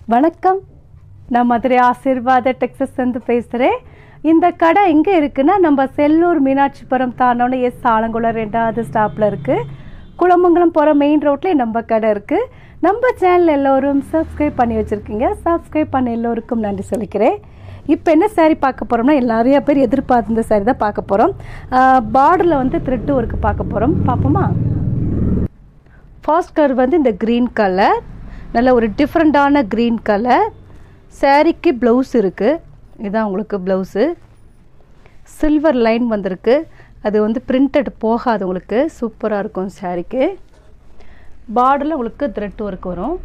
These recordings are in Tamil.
வணக்கம் நான் மதுரை ஆசீர்வாத டெக்ஸஸ் வந்து பேசுகிறேன் இந்த கடை எங்கே இருக்குன்னா நம்ம செல்லூர் மீனாட்சிபுரம் தாண்டோன்னு எஸ் ஆலங்குளம் ரெண்டாவது ஸ்டாப்பில் இருக்குது குளமங்கலம் போகிற மெயின் ரோட்லேயே நம்ம கடை இருக்குது நம்ம சேனல் எல்லோரும் சப்ஸ்கிரைப் பண்ணி வச்சுருக்கீங்க சப்ஸ்கிரைப் பண்ண எல்லோருக்கும் நன்றி சொல்லிக்கிறேன் இப்போ என்ன saree பார்க்க போகிறோம்னா நிறைய பேர் எதிர்பார்த்த இந்த saree தான் பார்க்க போகிறோம் பார்டரில் வந்து த்ரெட்டு ஒர்க்கு பார்க்க போகிறோம் பார்ப்போமா ஃபர்ஸ்ட் கலர் வந்து இந்த க்ரீன் கலர் நல்ல ஒரு டிஃப்ரெண்ட்டான க்ரீன் கலர் சாரீக்கு ப்ளவுஸ் இருக்குது இதுதான் உங்களுக்கு ப்ளவுஸு சில்வர் லைன் வந்திருக்கு அது வந்து பிரிண்டட் போகாது உங்களுக்கு சூப்பராக இருக்கும் சாரீக்கு பார்டரில் உங்களுக்கு த்ரெட் ஒர்க் வரும்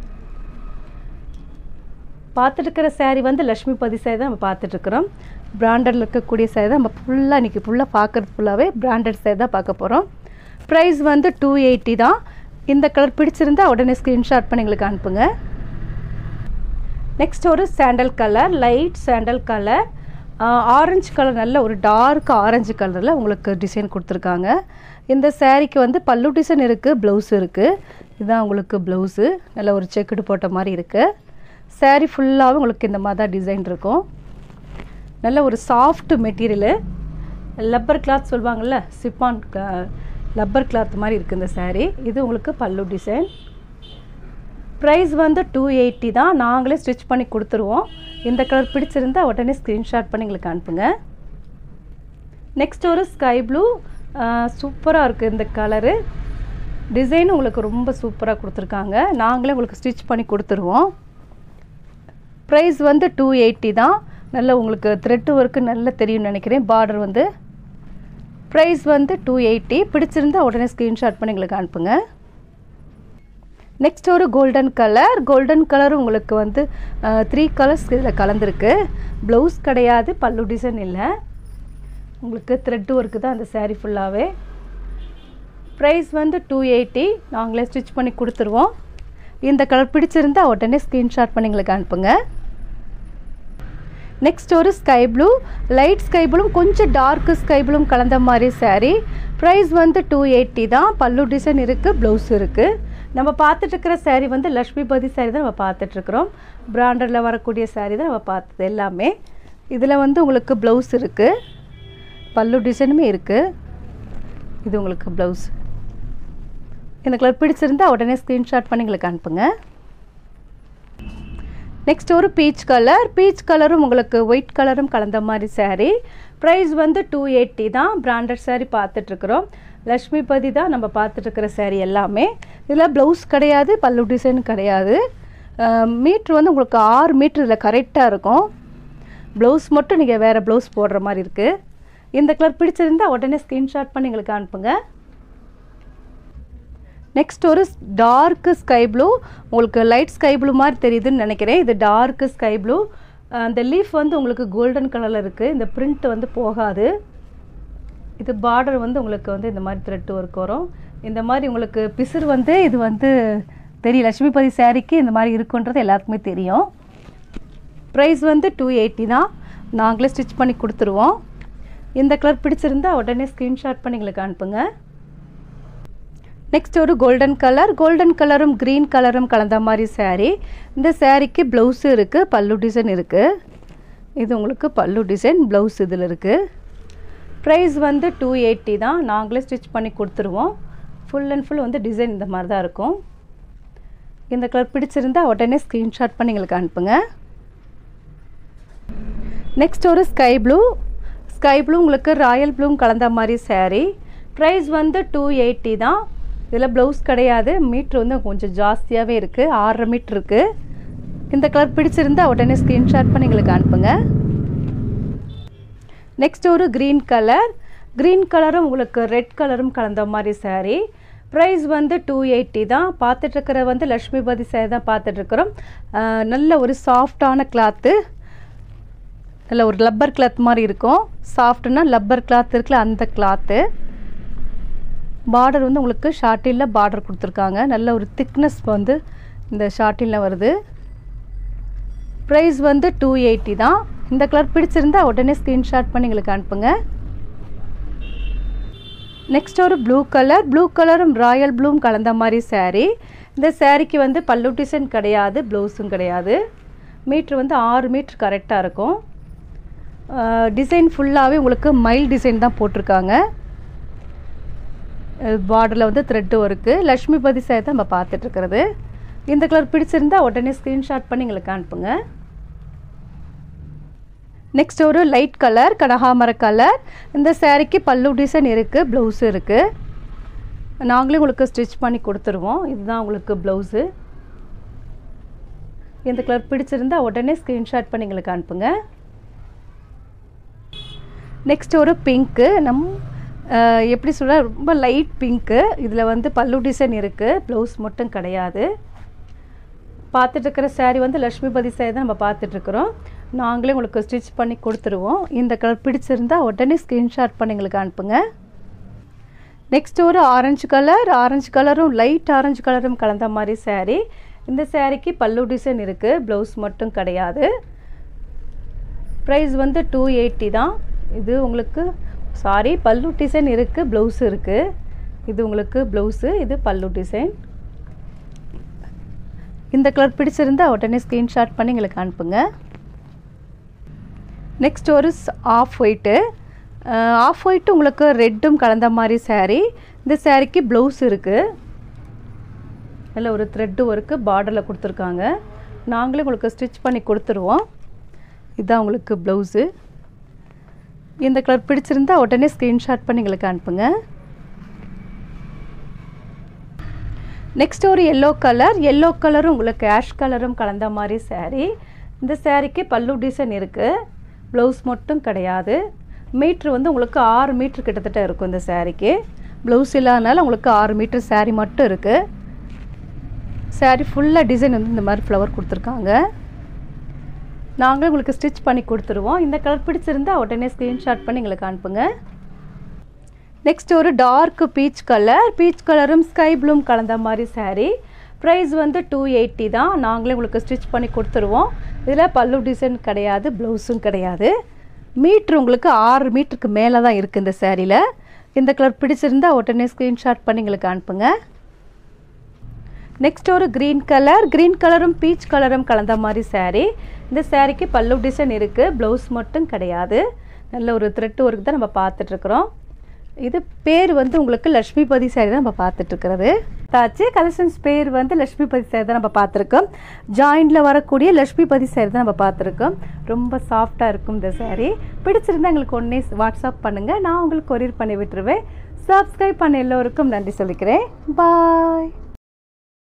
பார்த்துட்டு இருக்கிற saree வந்து லக்ஷ்மிபதி saree தான் நம்ம பார்த்துட்ருக்குறோம் பிராண்டடில் இருக்கக்கூடிய saree தான் நம்ம ஃபுல்லாக இன்றைக்கி ஃபுல்லாக பார்க்குறது ஃபுல்லாகவே பிராண்டட் saree தான் பார்க்க போகிறோம் ப்ரைஸ் வந்து டூ எயிட்டி தான் இந்த கலர் பிடிச்சிருந்தா உடனே ஸ்க்ரீன்ஷாட் பண்ணி எங்களுக்கு அனுப்புங்க நெக்ஸ்ட் ஒரு sandal colour light sandal colour orange colour நல்ல ஒரு டார்க் ஆரஞ்சு கலரில் உங்களுக்கு டிசைன் கொடுத்துருக்காங்க இந்த சாரீக்கு வந்து பல்லு டிசைன் இருக்குது ப்ளவுஸ் இருக்குது இதுதான் உங்களுக்கு ப்ளவுஸு நல்ல ஒரு செக்குடு போட்ட மாதிரி இருக்குது saree ஃபுல்லாகவே உங்களுக்கு இந்த மாதிரி தான் டிசைன் இருக்கும் நல்ல ஒரு சாஃப்ட் மெட்டீரியலு லப்பர் கிளாத் சொல்லுவாங்கள்ல சிப்பான் லப்பர் கிளாத் மாதிரி இருக்குது இந்த saree இது உங்களுக்கு பல்லு டிசைன் ப்ரைஸ் வந்து டூ எயிட்டி தான் நாங்களே ஸ்டிச் பண்ணி கொடுத்துருவோம் இந்த கலர் பிடிச்சிருந்தா உடனே ஸ்க்ரீன்ஷாட் பண்ணி எங்களுக்கு அனுப்புங்க நெக்ஸ்ட் ஒரு ஸ்கை ப்ளூ சூப்பராக இருக்குது இந்த கலரு டிசைன் உங்களுக்கு ரொம்ப சூப்பராக கொடுத்துருக்காங்க நாங்களே உங்களுக்கு ஸ்டிச் பண்ணி கொடுத்துருவோம் ப்ரைஸ் வந்து டூ எயிட்டி தான் நல்ல உங்களுக்கு த்ரெட்டு ஒர்க்கு நல்லா தெரியும்னு நினைக்கிறேன் பார்டர் வந்து ப்ரைஸ் வந்து டூ எயிட்டி பிடிச்சிருந்தா உடனே ஸ்க்ரீன்ஷாட் பண்ணி எங்களுக்கு அனுப்புங்க நெக்ஸ்ட் ஒரு கோல்டன் கலர் கோல்டன் கலர் உங்களுக்கு வந்து த்ரீ கலர்ஸ் இதில் கலந்துருக்கு ப்ளவுஸ் கிடையாது பல்லு டிசைன் இல்லை உங்களுக்கு த்ரெட்டு ஒர்க்கு தான் அந்த saree ஃபுல்லாகவே ப்ரைஸ் வந்து டூ எயிட்டி நாங்களே ஸ்டிச் பண்ணி கொடுத்துருவோம் இந்த கலர் பிடிச்சிருந்தா உடனே ஸ்க்ரீன்ஷாட் பண்ணி எங்களுக்கு அனுப்புங்க நெக்ஸ்ட் ஒரு sky blue light sky blue கொஞ்சம் டார்க் ஸ்கை ப்ளூ கலந்த மாதிரி saree ப்ரைஸ் வந்து டூ எயிட்டி தான் பல்லு டிசைன் இருக்குது ப்ளவுஸ் இருக்குது நம்ம பார்த்துட்டு இருக்கிற saree வந்து லக்ஷ்மிபதி saree தான் நம்ம பார்த்துட்ருக்குறோம் பிராண்டடில் வரக்கூடிய saree தான் நம்ம பார்த்தது எல்லாமே இதில் வந்து உங்களுக்கு ப்ளவுஸ் இருக்குது பல்லு டிசைனுமே இருக்குது இது உங்களுக்கு ப்ளவுஸ் இந்த கலர் பிடிச்சிருந்தா உடனே ஸ்க்ரீன்ஷாட் பண்ணி எங்களுக்கு அனுப்புங்க நெக்ஸ்ட் ஒரு பீச் கலர் பீச் கலரும் உங்களுக்கு ஒயிட் கலரும் கலந்த மாதிரி saree ப்ரைஸ் வந்து டூ எயிட்டி தான் பிராண்டட் saree பார்த்துட்ருக்குறோம் லக்ஷ்மிபதி தான் நம்ம பார்த்துட்ருக்கிற saree எல்லாமே இதில் ப்ளவுஸ் கிடையாது பல்லு டிசைன் கிடையாது மீட்ரு வந்து உங்களுக்கு ஆறு மீட்ரு இதில் கரெக்டாக இருக்கும் ப்ளவுஸ் மட்டும் நீங்கள் வேறு ப்ளவுஸ் போடுற மாதிரி இருக்குது இந்த கலர் பிடிச்சிருந்தா உடனே ஸ்க்ரீன்ஷாட் பண்ணி எங்களுக்கு அனுப்புங்க நெக்ஸ்ட் ஒரு டார்க்கு ஸ்கை ப்ளூ உங்களுக்கு லைட் ஸ்கை ப்ளூ மாதிரி தெரியுதுன்னு நினைக்கிறேன் இது டார்க்கு ஸ்கை ப்ளூ அந்த லீஃப் வந்து உங்களுக்கு கோல்டன் கலரில் இருக்குது இந்த பிரிண்ட் வந்து போகாது இது பார்டர் வந்து உங்களுக்கு வந்து இந்த மாதிரி த்ரெட் ஒர்க் வரும் இந்த மாதிரி உங்களுக்கு பிசுறு வந்து இது வந்து தெரியும் லட்சுமிபதி சாரிக்கு இந்த மாதிரி இருக்குன்றது எல்லாத்துக்குமே தெரியும் ப்ரைஸ் வந்து டூ எயிட்டி தான் நாங்களே ஸ்டிச் பண்ணி கொடுத்துருவோம் இந்த கலர் பிடிச்சிருந்தா உடனே ஸ்க்ரீன்ஷாட் பண்ணி எங்களுக்கு அனுப்புங்க நெக்ஸ்ட் ஒரு கோல்டன் கலர் கோல்டன் கலரும் க்ரீன் கலரும் கலந்த மாதிரி saree இந்த சாரீக்கு ப்ளவுஸு இருக்குது பல்லு டிசைன் இருக்குது இது உங்களுக்கு பல்லு டிசைன் ப்ளவுஸ் இதில் இருக்குது ப்ரைஸ் வந்து டூ எயிட்டி தான் நாங்களே ஸ்டிச் பண்ணி கொடுத்துருவோம் ஃபுல் அண்ட் ஃபுல் வந்து டிசைன் இந்த மாதிரி தான் இருக்கும் இந்த கலர் பிடிச்சிருந்தா உடனே ஸ்க்ரீன்ஷாட் பண்ணி எங்களுக்கு அனுப்புங்க நெக்ஸ்ட் ஒரு ஸ்கை ப்ளூ ஸ்கை ப்ளூ உங்களுக்கு ராயல் ப்ளூம் கலந்த மாதிரி saree ப்ரைஸ் வந்து டூ எயிட்டி தான் இதில் ப்ளவுஸ் கிடையாது மீட்ரு வந்து கொஞ்சம் ஜாஸ்தியாகவே இருக்குது ஆறரை மீட்ரு இருக்குது இந்த கலர் பிடிச்சிருந்தா உடனே ஸ்க்ரீன்ஷாட் பண்ணி எங்களுக்கு அனுப்புங்க நெக்ஸ்ட் ஒரு க்ரீன் கலர் க்ரீன் கலரும் உங்களுக்கு ரெட் கலரும் கலந்த மாதிரி saree ப்ரைஸ் வந்து டூ எயிட்டி தான் பார்த்துட்ருக்கிற வந்து லக்ஷ்மிபதி saree தான் பார்த்துட்ருக்குறோம் நல்ல ஒரு சாஃப்டான கிளாத்து நல்ல ஒரு லப்பர் கிளாத் மாதிரி இருக்கும் சாஃப்ட்னா லப்பர் கிளாத் இருக்குல்ல அந்த கிளாத்து பார்டர் வந்து உங்களுக்கு ஷார்ட்டினில் பார்டர் கொடுத்துருக்காங்க நல்ல ஒரு திக்னஸ் வந்து இந்த ஷார்ட்டினில் வருது ப்ரைஸ் வந்து டூ எயிட்டி தான் இந்த கலர் பிடிச்சிருந்தா உடனே ஸ்க்ரீன்ஷாட் பண்ணி எங்களுக்கு அனுப்புங்க நெக்ஸ்ட் ஒரு ப்ளூ கலர் ப்ளூ கலரும் ராயல் ப்ளூம் கலந்த மாதிரி saree இந்த சாரீக்கு வந்து பல்லு டிசைன் கிடையாது ப்ளவுஸும் கிடையாது மீட்ரு வந்து ஆறு மீட்ரு கரெக்டாக இருக்கும் டிசைன் ஃபுல்லாகவே உங்களுக்கு மைல் டிசைன் தான் போட்டிருக்காங்க பார்டரில் வந்து த்ரெட்டு ஒர்க்கு லக்ஷ்மிபதி சேர் தான் நம்ம பார்த்துட்ருக்கிறது இந்த கலர் பிடிச்சிருந்தா உடனே ஸ்க்ரீன்ஷாட் பண்ணி எங்களுக்கு அனுப்புங்க நெக்ஸ்ட் ஒரு லைட் கலர் கனகாமர கலர் இந்த சேரீக்கு பல்லு டிசைன் இருக்குது ப்ளவுஸு இருக்குது நாங்களே உங்களுக்கு ஸ்டிச் பண்ணி கொடுத்துருவோம் இதுதான் உங்களுக்கு ப்ளவுஸு இந்த கலர் பிடிச்சிருந்தா உடனே ஸ்க்ரீன்ஷாட் பண்ணி எங்களுக்கு அனுப்புங்க நெக்ஸ்ட் ஒரு பிங்க்கு நம் எப்படி சொல்ல ரொம்ப லைட் பிங்க்கு இதில் வந்து பல்லு டிசைன் இருக்குது ப்ளவுஸ் மட்டும் கிடையாது பார்த்துட்டு இருக்கிற சேரீ வந்து லக்ஷ்மிபதி சேரீ தான் நம்ம பார்த்துட்ருக்குறோம் நாங்களே உங்களுக்கு ஸ்டிச் பண்ணி கொடுத்துருவோம் இந்த கலர் பிடிச்சிருந்தா உடனே ஸ்க்ரீன்ஷாட் பண்ணி எங்களுக்கு அனுப்புங்க நெக்ஸ்ட் ஒரு ஆரஞ்சு கலர் ஆரஞ்சு கலரும் லைட் ஆரஞ்சு கலரும் கலந்த மாதிரி சேரீ இந்த சேரீக்கு பல்லு டிசைன் இருக்குது ப்ளவுஸ் மட்டும் கிடையாது ப்ரைஸ் வந்து டூ எயிட்டி தான் இது உங்களுக்கு சாரி பல்லு டிசைன் இருக்குது ப்ளவுஸ் இருக்குது இது உங்களுக்கு ப்ளவுஸு இது பல்லு டிசைன் இந்த கலர் பிடிச்சிருந்தா உடனே ஸ்க்ரீன்ஷாட் பண்ணி எங்களுக்கு அனுப்புங்க நெக்ஸ்ட் ஒரு ஆஃப் ஒயிட்டு ஆஃப் ஒயிட்டு உங்களுக்கு ரெட்டும் கலந்த மாதிரி சேரீ இந்த சேரீக்கு ப்ளவுஸ் இருக்குது நல்ல ஒரு த்ரெட்டு ஒர்க்கு பார்டரில் கொடுத்துருக்காங்க நாங்களே உங்களுக்கு ஸ்டிச் பண்ணி கொடுத்துருவோம் இதுதான் உங்களுக்கு ப்ளவுஸு இந்த கலர் பிடிச்சிருந்தா உடனே ஸ்க்ரீன்ஷாட் பண்ணி எங்களுக்கு அனுப்புங்க நெக்ஸ்ட் ஒரு எல்லோ கலர் எல்லோ கலரும் உங்களுக்கு ஆஷ் கலரும் கலந்த மாதிரி சேரீ இந்த சேரீக்கு பல்லு டிசைன் இருக்குது ப்ளவுஸ் மட்டும் கிடையாது மீட்ரு வந்து உங்களுக்கு ஆறு மீட்ரு கிட்டத்தட்ட இருக்கும் இந்த சேரீக்கு ப்ளவுஸ் இல்லாதனால உங்களுக்கு ஆறு மீட்ரு சேரீ மட்டும் இருக்குது சேரீ ஃபுல்லாக டிசைன் வந்து இந்த மாதிரி ஃப்ளவர் கொடுத்துருக்காங்க நாங்களே உங்களுக்கு ஸ்டிச் பண்ணி கொடுத்துருவோம் இந்த கலர் பிடிச்சிருந்தா உடனே ஸ்க்ரீன்ஷாட் பண்ணி எங்களுக்கு அனுப்புங்க நெக்ஸ்ட் ஒரு டார்க் பீச் கலர் பீச் கலரும் ஸ்கை ப்ளூம் கலந்த மாதிரி சாரீ ப்ரைஸ் வந்து டூ எயிட்டி தான் நாங்களே உங்களுக்கு ஸ்டிச் பண்ணி கொடுத்துருவோம் இதில் பல்லு டிசைன் கிடையாது ப்ளவுஸும் கிடையாது மீட்ரு உங்களுக்கு ஆறு மீட்டருக்கு மேலே தான் இருக்குது இந்த சேரீயில் இந்த கலர் பிடிச்சிருந்தா உடனே ஸ்க்ரீன்ஷாட் பண்ணி எங்களுக்கு அனுப்புங்க நெக்ஸ்ட் ஒரு க்ரீன் கலர் க்ரீன் கலரும் பீச் கலரும் கலந்த மாதிரி சேரீ இந்த சேரீக்கு பல்லு டிசைன் இருக்குது ப்ளவுஸ் மட்டும் கிடையாது நல்ல ஒரு த்ரெட்டு ஒர்க் தான் நம்ம பார்த்துட்ருக்குறோம் இது பேர் வந்து உங்களுக்கு லக்ஷ்மிபதி சேரீ தான் நம்ம பார்த்துட்ருக்கிறது தாச்சு கலெக்ஷன்ஸ் பேர் வந்து லக்ஷ்மிபதி சேரீ தான் நம்ம பார்த்துருக்கோம் ஜாயிண்டில் வரக்கூடிய லக்ஷ்மிபதி சேரீ தான் நம்ம பார்த்துருக்கோம் ரொம்ப சாஃப்டாக இருக்கும் இந்த சேரீ பிடிச்சிருந்தா எங்களுக்கு ஒன்றே வாட்ஸ்அப் பண்ணுங்கள் நான் உங்களுக்கு கொரியர் பண்ணி விட்டுருவேன் சப்ஸ்கிரைப் பண்ண எல்லோருக்கும் நன்றி சொல்லிக்கிறேன் பாய்